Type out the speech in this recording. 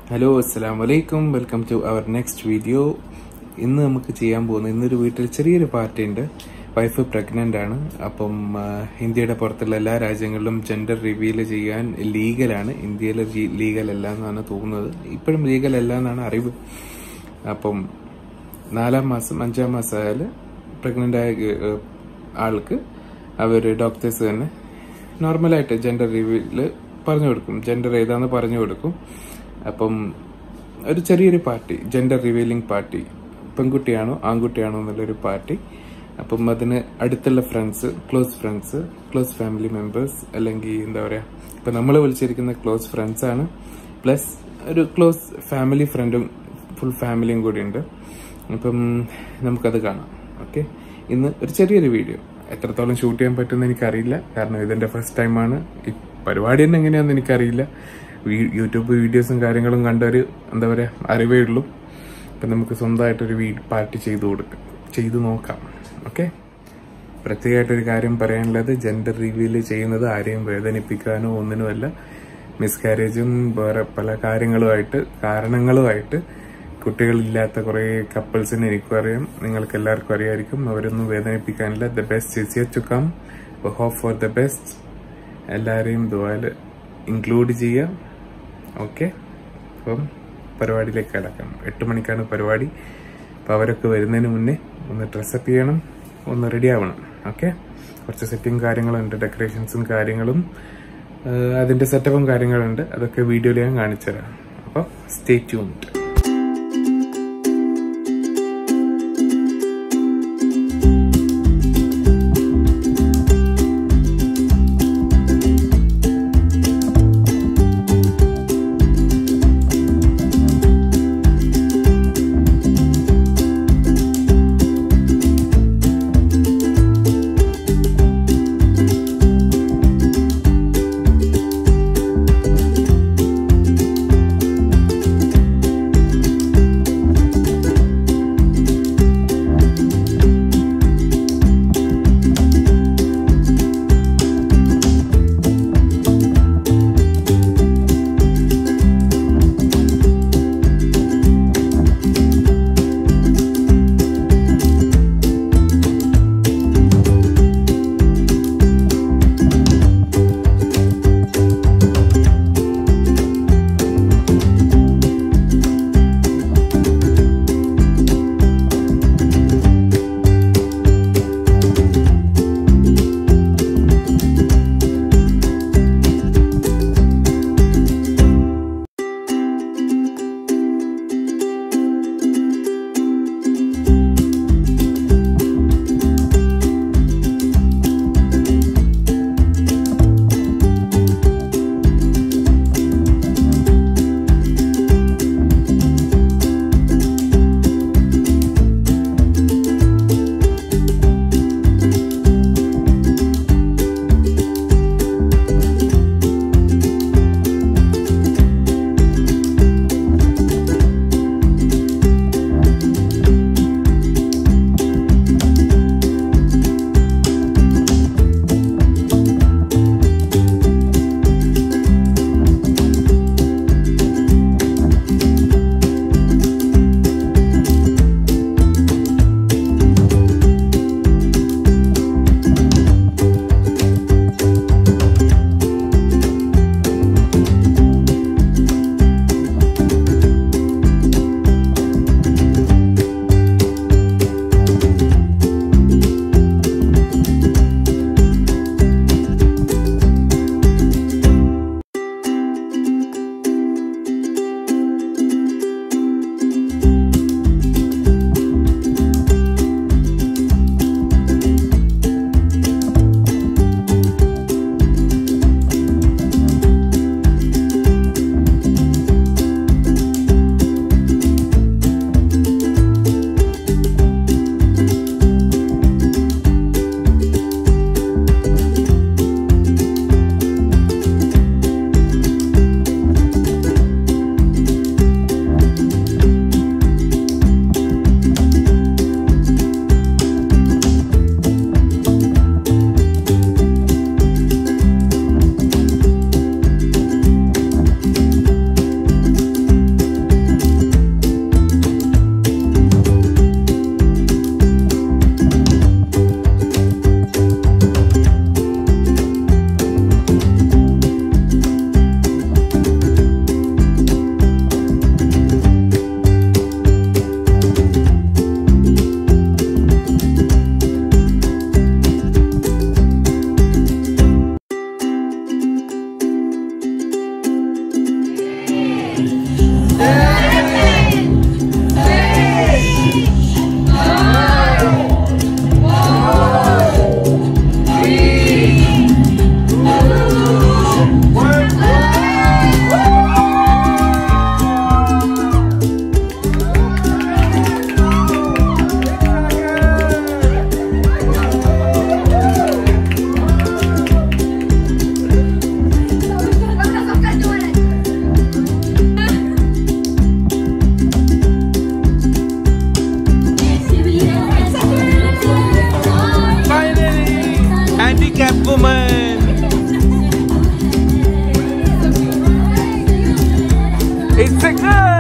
Hello അസ്സാം വലൈക്കും welcome to our next video ഇന്ന് നമുക്ക് ചെയ്യാൻ പോകുന്ന ഇന്നൊരു വീട്ടിൽ ചെറിയൊരു പാർട്ടി ഉണ്ട് വൈഫ് പ്രഗ്നന്റ് ആണ് അപ്പം ആ, ഇന്ത്യയുടെ പുറത്തുള്ള എല്ലാ രാജ്യങ്ങളിലും ജെൻഡർ റിവീൽ ചെയ്യാൻ ലീഗലാണ് ഇന്ത്യയിൽ ലീഗൽ അല്ല എന്നാണ് തോന്നുന്നത് ഇപ്പോഴും ലീഗൽ അല്ല എന്നാണ് അറിവ് അപ്പം നാലാം മാസം അഞ്ചാം മാസം ആയാൽ പ്രഗ്നന്റ് ആയ ഏഹ്, ആൾക്ക് അവർ ഡോക്ടേഴ്സ് തന്നെ നോർമലായിട്ട് ജെൻഡർ റിവ്യൂല് പറഞ്ഞു കൊടുക്കും ജെൻഡർ ഏതാന്ന് പറഞ്ഞു കൊടുക്കും അപ്പം ഒരു ചെറിയൊരു പാർട്ടി ജെൻഡർ റിവീലിംഗ് പാർട്ടി പെൺകുട്ടിയാണോ ആൺകുട്ടിയാണോ എന്നുള്ളൊരു പാർട്ടി അപ്പം അതിന് അടുത്തുള്ള friends close friends close family members അല്ലെങ്കിൽ എന്താ പറയാ ഇപ്പൊ നമ്മൾ വിളിച്ചിരിക്കുന്ന ക്ലോസ് ഫ്രണ്ട്സ് ആണ് പ്ലസ് ഒരു ക്ലോസ് ഫാമിലി ഫ്രണ്ടും ഫുൾ ഫാമിലിയും കൂടി ഉണ്ട് അപ്പം നമുക്കത് കാണാം ഓക്കെ ഇന്ന് ഒരു ചെറിയൊരു വീഡിയോ എത്രത്തോളം ഷൂട്ട് ചെയ്യാൻ പറ്റുമെന്ന് എനിക്കറിയില്ല കാരണം ഇതെന്റെ ഫസ്റ്റ് ടൈമാണ് ഈ പരിപാടി തന്നെ എങ്ങനെയാണെന്ന് എനിക്കറിയില്ല വീ- യൂട്യൂബ് വീഡിയോസും കാര്യങ്ങളും കണ്ടൊരു എന്താ പറയാ അറിവേ ഉള്ളൂ അപ്പം നമുക്ക് സ്വന്തമായിട്ടൊരു വീ പാർട്ടി ചെയ്തു കൊടുക്കാം ചെയ്തു നോക്കാം ഓക്കെ പ്രത്യേകമായിട്ടൊരു കാര്യം പറയാനുള്ളത് ജെൻഡർ റിവീൽ ചെയ്യുന്നത് ആരെയും വേദനിപ്പിക്കാനോ ഒന്നിനുമല്ല മിസ്കാരേജും വേറെ പല കാര്യങ്ങളുമായിട്ട് കാരണങ്ങളുമായിട്ട് കുട്ടികളില്ലാത്ത കുറേ കപ്പിൾസിനെ എനിക്കും അറിയാം നിങ്ങൾക്ക് എല്ലാവർക്കും അറിയായിരിക്കും അവരൊന്നും വേദനിപ്പിക്കാനില്ല the best is yet to come hope for the best എല്ലാവരെയും ദുബായിൽ ഇൻക്ലൂഡ് ചെയ്യാം ഓക്കെ അപ്പം പരിപാടിയിലേക്ക് കിടക്കാം എട്ട് മണിക്കാണ് പരിപാടി അപ്പം അവരൊക്കെ വരുന്നതിന് മുന്നേ ഒന്ന് ഡ്രസ്സപ്പ് ചെയ്യണം ഒന്ന് റെഡി ആവണം ഓക്കെ കുറച്ച് സെറ്റിംഗ് കാര്യങ്ങളുണ്ട് ഡെക്കറേഷൻസും കാര്യങ്ങളും ആ, അതിന്റെ സെറ്റപ്പും കാര്യങ്ങളുണ്ട് അതൊക്കെ വീഡിയോയിൽ ഞാൻ കാണിച്ചു തരാം അപ്പോൾ സ്റ്റേ ട്യൂൺഡ് It's pregnant!